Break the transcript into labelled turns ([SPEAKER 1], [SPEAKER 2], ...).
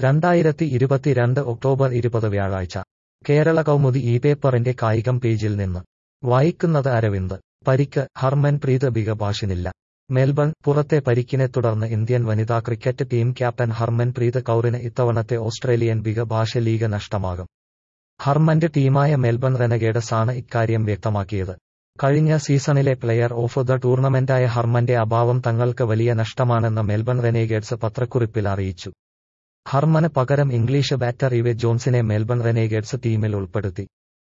[SPEAKER 1] രണ്ടായിരത്തി ഇരുപത്തിരണ്ട് ഒക്ടോബർ ഇരുപത് വ്യാഴാഴ്ച കേരള കൗമുദി ഈ പേപ്പറിന്റെ കായികം പേജിൽ നിന്ന് വായിക്കുന്നത് അരവിന്ദ് പരിക്ക് ഹർമൻപ്രീത് ബിഗബാഷിനില്ല മെൽബൺ പുറത്തെ പരിക്കിനെ തുടർന്ന് ഇന്ത്യൻ വനിതാ ക്രിക്കറ്റ് ടീം ക്യാപ്റ്റൻ ഹർമൻപ്രീത് കൌറിന് ഇത്തവണത്തെ ഓസ്ട്രേലിയൻ ബിഗബാഷ് ലീഗ് നഷ്ടമാകും ഹർമന്റെ ടീമായ മെൽബൺ റെനഗേഡസ് ആണ് ഇക്കാര്യം വ്യക്തമാക്കിയത് കഴിഞ്ഞ സീസണിലെ പ്ലെയർ ഓഫ് ദ ടൂർണമെന്റായ ഹർമന്റെ അഭാവം തങ്ങൾക്ക് വലിയ നഷ്ടമാണെന്ന് മെൽബൺ റെനേഗേഡ്സ് പത്രക്കുറിപ്പിൽ അറിയിച്ചു ഹർമന് പകരം ഇംഗ്ലീഷ് ബാറ്റർ ഇവെ ജോൺസിനെ മെൽബൺ റെനേഗേഡ്സ് ടീമിൽ ഉൾപ്പെടുത്തി